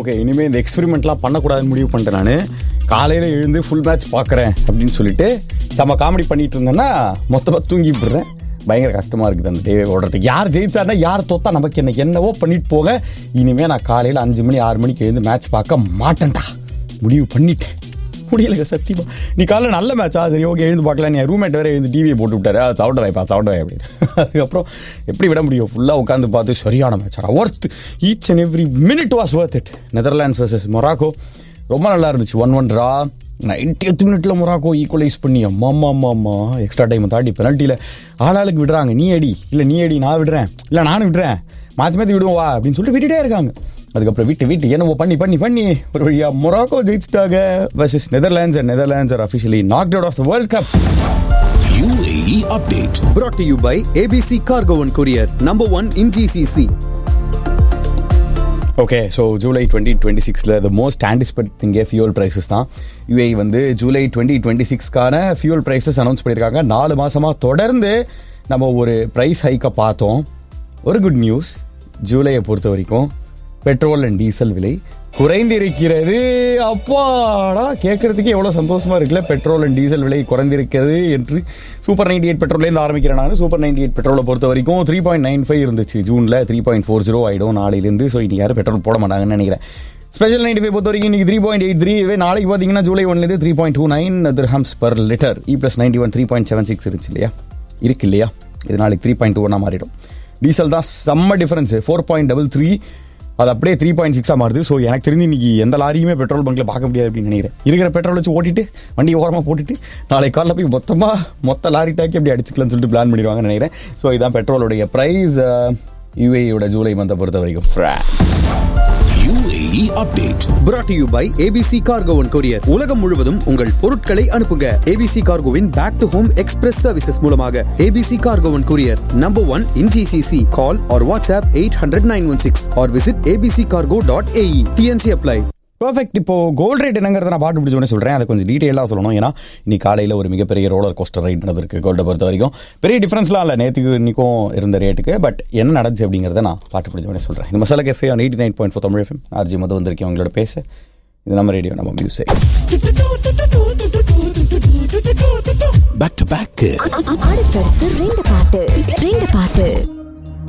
Okay இனிமேல் இந்த எக்ஸ்பெரிமெண்ட்லாம் பண்ணக்கூடாதுன்னு முடிவு பண்ணிட்டேன் நான் காலையில் எழுந்து ஃபுல் மேட்ச் பார்க்குறேன் அப்படின்னு சொல்லிட்டு செம்ம காமெடி பண்ணிட்டு இருந்தேன்னா மொத்தமாக தூங்கி விடுறேன் பயங்கர கஷ்டமாக இருக்குது அந்த டேவே ஓடுறதுக்கு யார் ஜெயிச்சாருன்னா யார் தோத்தா நமக்கு என்ன என்னவோ பண்ணிட்டு போக இனிமேல் நான் காலையில் அஞ்சு மணி ஆறு மணிக்கு எழுந்து மேட்ச் பார்க்க மாட்டேன்டா முடிவு பண்ணிட்டேன் முடியலங்க சத்தியமா நீ காலைல நல்ல மேட்சா சரி ஓகே எழுந்து பார்க்கலாம் நீ ரூம்மேட் வேற எழுந்து டிவியை போட்டு விட்டாரு சவுண்ட் வாய்ப்பா சவுண்ட் வாய் அப்படின்னு அதுக்கப்புறம் எப்படி விட முடியும் ஃபுல்லாக உட்காந்து பார்த்து சரியான மேட்சா worth each and every minute was worth it Netherlands versus Morocco ரொம்ப நல்லா இருந்துச்சு ஒன் ஒன் ரா நைன்டி எத்து மினிட்ல மொராக்கோ ஈக்குவலைஸ் பண்ணி அம்மா அம்மா அம்மா அம்மா எக்ஸ்ட்ரா டைம் தாண்டி பெனல்ட்டியில் ஆளாளுக்கு விடுறாங்க நீ அடி இல்லை நீ அடி நான் விடுறேன் இல்லை நானும் விடுறேன் மாற்றி மாற்றி விடுவோம் வா அப்படின்னு சொல்லிட்டு விட்டுட்டே இருக்காங்க அதுக்கப்புறம் வீட்டு வீட்டு என்னவோ பண்ணி பண்ணி பண்ணி ஒரு வழியா மொராக்கோ ஜெயிச்சிட்டாங்க versus Netherlands and Netherlands are officially knock out of the world cup UAE update. brought to you by ABC Cargo and Courier, number one in GCC. Okay so July twenty twenty சிக்ஸில் the most anticipated திங்கே fuel prices தான் UAE வந்து July twenty twenty சிக்ஸ்க்கான fuel prices announce பண்ணியிருக்காங்க நாலு மாதமாக தொடர்ந்து நம்ம ஒரு ப்ரைஸ் ஹைக்கை பார்த்தோம் ஒரு குட் நியூஸ் ஜூலையை பொறுத்த வரைக்கும் பெட்ரோல் அண்ட் டீசல் விலை குறைந்திருக்கிறது அப்பாடா கேட்கறதுக்கே எவ்வளோ சந்தோஷமா இருக்குல்ல பெட்ரோல் அண்ட் டீசல் விலை குறைந்திருக்கிறது என்று சூப்பர் நைன்டி எயிட் பெட்ரோல்லேருந்து ஆரம்பிக்கிறேன் நான் சூப்பர் நைன்டி எயிட் பெட்ரோலை பொறுத்த வரைக்கும் த்ரீ பாயிண்ட் நைன் ஃபைவ் இருந்துச்சு ஜூனில் த்ரீ பாயிண்ட் ஃபோர் ஜீரோ ஆகிடும் நாளையிலேருந்து ஸோ இன்னைக்கு யாரும் பெட்ரோல் போட மாட்டாங்கன்னு நினைக்கிறேன் ஸ்பெஷல் நைன்டி ஃபைவ் பொறுத்த வரைக்கும் இன்னைக்கு த்ரீ பாயிண்ட் எயிட் த்ரீ இதுவே நாளைக்கு பார்த்தீங்கன்னா ஜூலை ஒன்லேருந்து three point two nine dirhams per litre E plus ninety one three point seven six இருந்துச்சு இல்லையா இருக்கு இல்லையா இது நாளைக்கு த்ரீ பாயிண்ட் டூ ஒன்னாக மாறிடும் டீசல் தான் செம்ம difference four point double three அது அப்படியே த்ரீ பாயிண்ட் சிக்ஸாக மாறுது ஸோ எனக்கு தெரிஞ்சு இன்னைக்கு எந்த லாரியுமே பெட்ரோல் பங்க்கில் பார்க்க முடியாது அப்படின்னு நினைக்கிறேன் இருக்கிற பெட்ரோல் வச்சு ஓட்டிட்டு வண்டி ஓரமாக போட்டுட்டு நாளை காலைல போய் மொத்தமாக மொத்த லாரி டாக்கி அப்படி அடிச்சுக்கலாம்னு சொல்லிட்டு பிளான் பண்ணிடுவாங்கன்னு நினைக்கிறேன் ஸோ இதான் பெட்ரோலுடைய ப்ரைஸ் யூஏயோட ஜூலை மந்தை பொறுத்த வரைக்கும் from UAE update. brought to you by ABC Cargo and Courier. உலகம் முழுவதும் உங்கள் பொருட்களை அனுப்புங்க ABC Cargoவின் back to home express services மூலமாக ABC Cargo and Courier, number one in GCC. Call or WhatsApp 800-916 or visit abccargo.ae. TNC apply. Perfect இப்போ gold rate என்னங்கிறத நான் பாட்டு பிடிச்சோன்னே சொல்கிறேன் அதை கொஞ்சம் டீட்டெயிலாக சொல்லணும் ஏன்னா இன்னைக்கு காலையில் ஒரு மிகப்பெரிய ரோலர் கோஸ்டர் ரைட் நடந்திருக்கு கோல்டை பொறுத்த வரைக்கும் பெரிய டிஃப்ரென்ஸ்லாம் இல்லை நேற்றுக்கு இன்னைக்கும் இருந்த ரேட்டுக்கு பட் என்ன நடந்துச்சு அப்படிங்கிறத நான் பாட்டு பிடிச்சோடனே சொல்கிறேன் இந்த Masala cafe on eighty nine point four Tamil FM RJ Madhu வந்திருக்கேன் உங்களோட பேச இது நம்ம ரேடியோ நம்ம மியூசிக் Back to back. அடுத்தடுத்து ரெண்டு பாட்டு ரெண்டு பாட்டு